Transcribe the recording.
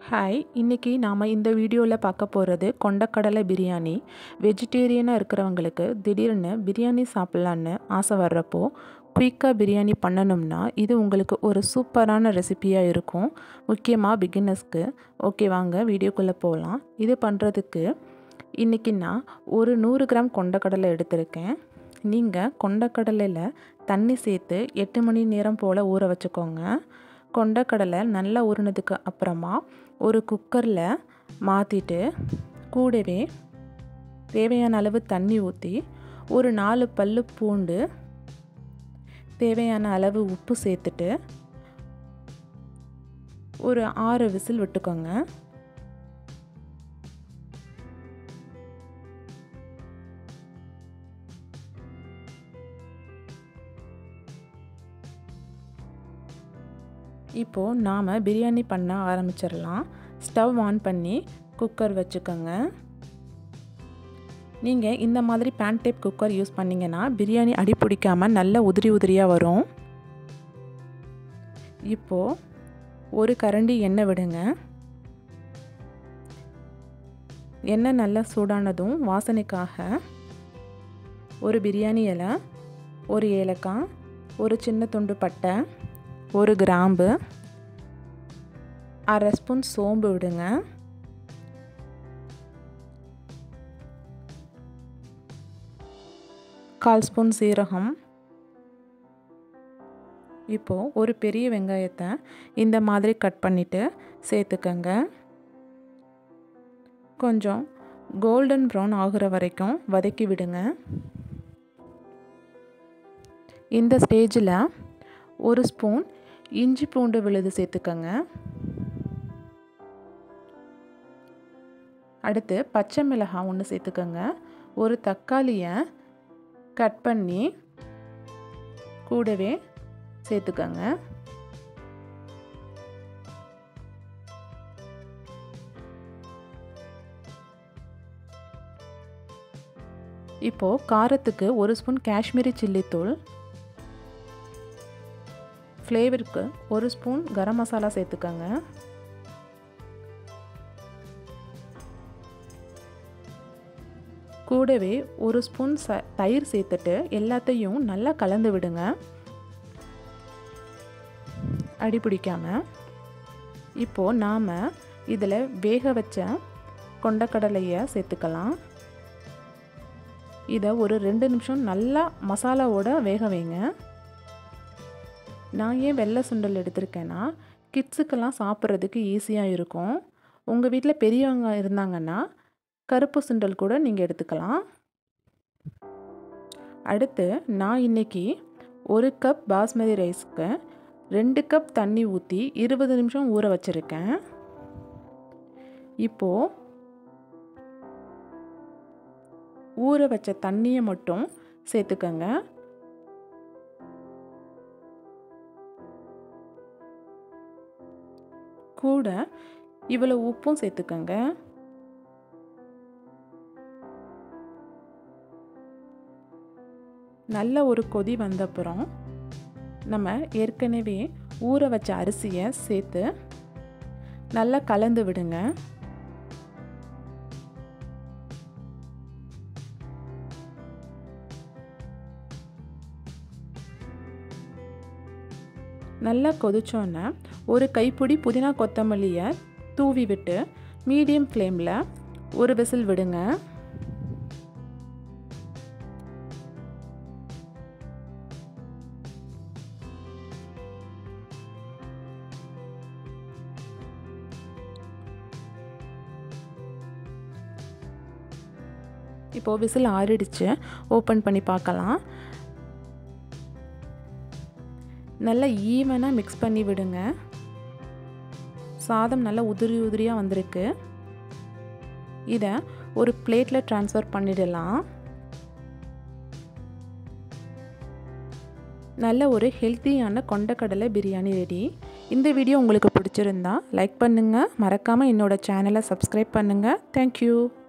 hi இன்றைக்கி நாம் இந்த வீடியோவில் பார்க்க போகிறது கொண்டக்கடலை பிரியாணி வெஜிடேரியனாக இருக்கிறவங்களுக்கு திடீர்னு பிரியாணி சாப்பிட்லான்னு ஆசை வர்றப்போ குயிக்காக பிரியாணி பண்ணணும்னா இது உங்களுக்கு ஒரு சூப்பரான ரெசிபியாக இருக்கும் முக்கியமாக பிகினர்ஸ்க்கு ஓகே வாங்க வீடியோக்குள்ளே போகலாம் இது பண்ணுறதுக்கு இன்றைக்கி நான் ஒரு நூறு கிராம் கொண்டக்கடலை எடுத்திருக்கேன் நீங்கள் கொண்டக்கடலையில் தண்ணி சேர்த்து எட்டு மணி நேரம் போல் ஊற வச்சுக்கோங்க கொண்டக்கடலை நல்லா ஊறினதுக்கு அப்புறமா ஒரு குக்கரில் மாற்றிட்டு கூடவே தேவையான அளவு தண்ணி ஊற்றி ஒரு நாலு பல் பூண்டு தேவையான அளவு உப்பு சேர்த்துட்டு ஒரு ஆறு விசில் விட்டுக்கோங்க இப்போது நாம் பிரியாணி பண்ண ஆரம்பிச்சிடலாம் ஸ்டவ் ஆன் பண்ணி குக்கர் வச்சுக்கோங்க நீங்கள் இந்த மாதிரி பேன் டைப் குக்கர் யூஸ் பண்ணிங்கன்னா பிரியாணி அடி பிடிக்காமல் நல்ல உதிரி உதிரியாக வரும் இப்போது ஒரு கரண்டி எண்ணெய் விடுங்க எண்ணெய் நல்லா சூடானதும் வாசனைக்காக ஒரு பிரியாணி இலை ஒரு ஏலக்காய் ஒரு சின்ன துண்டு பட்டை ஒரு கிராம்பு அரை ஸ்பூன் சோம்பு விடுங்க கால் ஸ்பூன் சீரகம் இப்போது ஒரு பெரிய வெங்காயத்தை இந்த மாதிரி கட் பண்ணிவிட்டு சேர்த்துக்கங்க கொஞ்சம் கோல்டன் ப்ரௌன் ஆகுற வரைக்கும் வதக்கி விடுங்க இந்த ஸ்டேஜில் ஒரு ஸ்பூன் இஞ்சி பூண்டு விழுது சேர்த்துக்கங்க அடுத்து பச்சை மிளகாய் ஒன்று சேர்த்துக்கோங்க ஒரு தக்காளியை கட் பண்ணி கூடவே சேர்த்துக்கோங்க இப்போது காரத்துக்கு ஒரு ஸ்பூன் காஷ்மீரி சில்லித்தூள் ஃப்ளேவருக்கு ஒரு ஸ்பூன் கரம் மசாலா சேர்த்துக்கோங்க கூடவே ஒரு ஸ்பூன் ச தயிர் சேர்த்துட்டு எல்லாத்தையும் நல்லா கலந்து விடுங்க அடி பிடிக்காமல் இப்போது நாம் இதில் வேக வச்ச கொண்டக்கடலையை சேர்த்துக்கலாம் இதை ஒரு ரெண்டு நிமிஷம் நல்லா மசாலாவோட வேக வைங்க நான் ஏன் வெள்ளை சுண்டல் எடுத்திருக்கேன்னா கிட்ஸுக்கெல்லாம் சாப்பிட்றதுக்கு ஈஸியாக இருக்கும் உங்கள் வீட்டில் பெரியவங்க இருந்தாங்கன்னா கருப்பு சுண்டல் கூட நீங்கள் எடுத்துக்கலாம் அடுத்து நான் இன்றைக்கி ஒரு கப் பாஸ்மதி ரைஸ்க்கு ரெண்டு கப் தண்ணி ஊற்றி இருபது நிமிஷம் ஊற வச்சுருக்கேன் இப்போது ஊற வச்ச தண்ணியை மட்டும் சேர்த்துக்கங்க கூட இவ்வளோ உப்பும் சேர்த்துக்கங்க நல்ல ஒரு கொதி வந்தப்புறம் நம்ம ஏற்கனவே ஊற வச்ச அரிசியை சேர்த்து நல்லா கலந்து விடுங்க நல்லா கொதிச்சோன்னே ஒரு கைப்பிடி புதினா கொத்தமல்லியை தூவி விட்டு மீடியம் ஃப்ளேமில் ஒரு விசில் விடுங்க இப்போது விசில் ஆறிடுச்சு ஓப்பன் பண்ணி பார்க்கலாம் நல்லா ஈவனாக மிக்ஸ் பண்ணி விடுங்க சாதம் நல்லா உதிரி உதிரியாக வந்திருக்கு இதை ஒரு பிளேட்டில் ட்ரான்ஸ்ஃபர் பண்ணிடலாம் நல்ல ஒரு ஹெல்த்தியான கொண்டக்கடலை பிரியாணி ரெடி இந்த வீடியோ உங்களுக்கு பிடிச்சிருந்தா லைக் பண்ணுங்கள் மறக்காமல் என்னோடய சேனலை சப்ஸ்கிரைப் பண்ணுங்கள் தேங்க்யூ